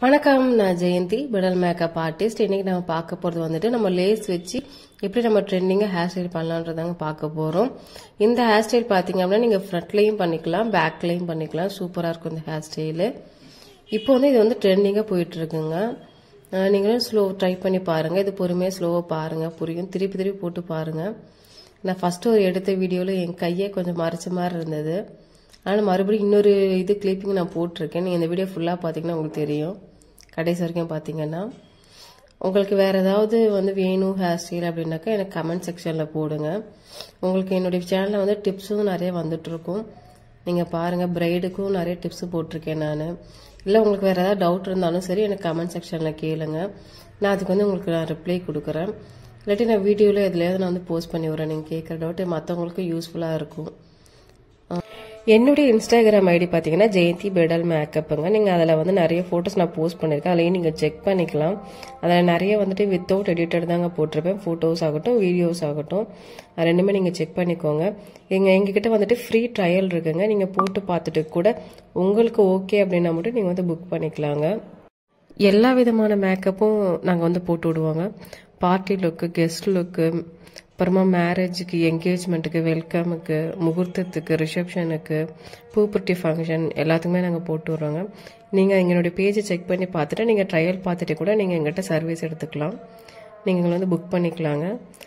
வணக்கம் நான் Jayanthi Fidel makeup artist இன்னைக்கு நம்ம பார்க்க போகிறது வந்துட்டு நம்ம லேஸ் வச்சு எப்படி நம்ம ட்ரெண்டிங்காக ஹேர் ஸ்டைல் பண்ணலான்றதாங்க பார்க்க போகிறோம் இந்த ஹேர் ஸ்டைல் பார்த்தீங்க அப்படின்னா நீங்கள் ஃப்ரண்ட்லேயும் பண்ணிக்கலாம் பேக்லேயும் பண்ணிக்கலாம் சூப்பராக இருக்கும் இந்த ஹேர் ஸ்டைலு இப்போ வந்து இது வந்து ட்ரெண்டிங்காக போயிட்டு இருக்குங்க அஹ் நீங்களும் ஸ்லோ ட்ரை பண்ணி பாருங்கள் இது பொறுமையாக ஸ்லோவாக பாருங்கள் புரியும் திருப்பி திருப்பி போட்டு பாருங்கள் நான் ஃபஸ்ட்டு ஒரு எடுத்த வீடியோவில் என் கையே கொஞ்சம் மறைச்ச மாதிரி இருந்தது ஆனால் மறுபடியும் இன்னொரு இது கிளிப்பிங் நான் போட்டிருக்கேன் நீங்கள் இந்த வீடியோ ஃபுல்லாக பார்த்தீங்கன்னா உங்களுக்கு தெரியும் கடைசி வரைக்கும் பார்த்தீங்கன்னா உங்களுக்கு வேறு ஏதாவது வந்து வேணும் ஹேர் ஸ்டைல் அப்படின்னாக்கா எனக்கு கமெண்ட் செக்ஷனில் போடுங்க உங்களுக்கு என்னுடைய சேனலில் வந்து டிப்ஸும் நிறைய வந்துட்டுருக்கும் நீங்கள் பாருங்கள் பிரைடுக்கும் நிறைய டிப்ஸ் போட்டிருக்கேன் நான் இல்லை உங்களுக்கு வேறு ஏதாவது டவுட் இருந்தாலும் சரி எனக்கு கமெண்ட் செக்ஷனில் கேளுங்க நான் அதுக்கு வந்து உங்களுக்கு நான் ரிப்ளை கொடுக்குறேன் இல்லாட்டி நான் வீடியோவில் எதுலையாவது நான் வந்து போஸ்ட் பண்ணி விட்றேன் நீங்கள் கேட்குற டவுட் மற்றவங்களுக்கு யூஸ்ஃபுல்லாக இருக்கும் என்னுடைய இன்ஸ்டாகிராம் ஐடி பார்த்தீங்கன்னா ஜெயந்தி பெடல் மேக்கப்புங்க நீங்கள் அதில் வந்து நிறைய ஃபோட்டோஸ் நான் போஸ்ட் பண்ணியிருக்கேன் அதிலையும் நீங்கள் செக் பண்ணிக்கலாம் அதில் நிறைய வந்துட்டு வித்தவுட் எடிட்டட் தாங்க போட்டிருப்பேன் ஃபோட்டோஸ் ஆகட்டும் வீடியோஸ் ஆகட்டும் அது ரெண்டுமே நீங்கள் செக் பண்ணிக்கோங்க எங்கள் எங்ககிட்ட வந்துட்டு ஃப்ரீ ட்ரையல் இருக்குங்க நீங்கள் போட்டு பார்த்துட்டு கூட உங்களுக்கு ஓகே அப்படின்னா மட்டும் நீங்கள் வந்து புக் பண்ணிக்கலாங்க எல்லா விதமான மேக்கப்பும் நாங்கள் வந்து போட்டு விடுவோங்க பார்ட்டி லுக்கு கெஸ்ட் லுக்கு அப்புறமா மேரேஜுக்கு என்கேஜ்மெண்ட்டுக்கு வெல்கமுக்கு முகூர்த்தத்துக்கு ரிசப்ஷனுக்கு பூப்பர்ட்டி ஃபங்க்ஷன் எல்லாத்துக்குமே நாங்கள் போட்டு விடுறோங்க நீங்கள் எங்களுடைய பேஜை செக் பண்ணி பார்த்துட்டு நீங்கள் ட்ரையல் பார்த்துட்டு கூட நீங்கள் எங்கிட்ட சர்வீஸ் எடுத்துக்கலாம் நீங்கள் எங்களை வந்து புக் பண்ணிக்கலாங்க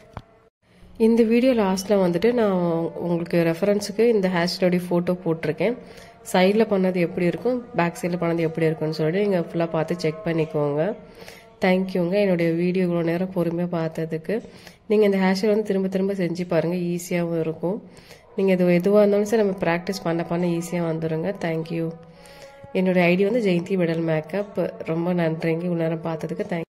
இந்த வீடியோ லாஸ்ட்டில் வந்துட்டு நான் உங்களுக்கு ரெஃபரன்ஸுக்கு இந்த ஹேர் ஸ்டைலோடைய ஃபோட்டோ போட்டிருக்கேன் சைடில் பண்ணது எப்படி இருக்கும் பேக் சைடில் பண்ணது எப்படி இருக்கும்னு சொல்லிட்டு நீங்கள் ஃபுல்லாக பார்த்து செக் பண்ணிக்கோங்க தேங்க்யூங்க என்னுடைய வீடியோ இவ்வளோ நேரம் பொறுமையாக பார்த்ததுக்கு நீங்கள் இந்த ஹேர் ஸ்டைல் வந்து திரும்ப திரும்ப செஞ்சு பாருங்கள் ஈஸியாகவும் இருக்கும் நீங்கள் இது எதுவாக இருந்தாலும் சரி நம்ம ப்ராக்டிஸ் பண்ண பண்ண ஈஸியாக வந்துடுங்க தேங்க்யூ என்னுடைய ஐடி வந்து ஜெயந்தி விடல் மேக்கப் ரொம்ப நன்றிங்க இவ்வளோ நேரம் பார்த்ததுக்கு தேங்க்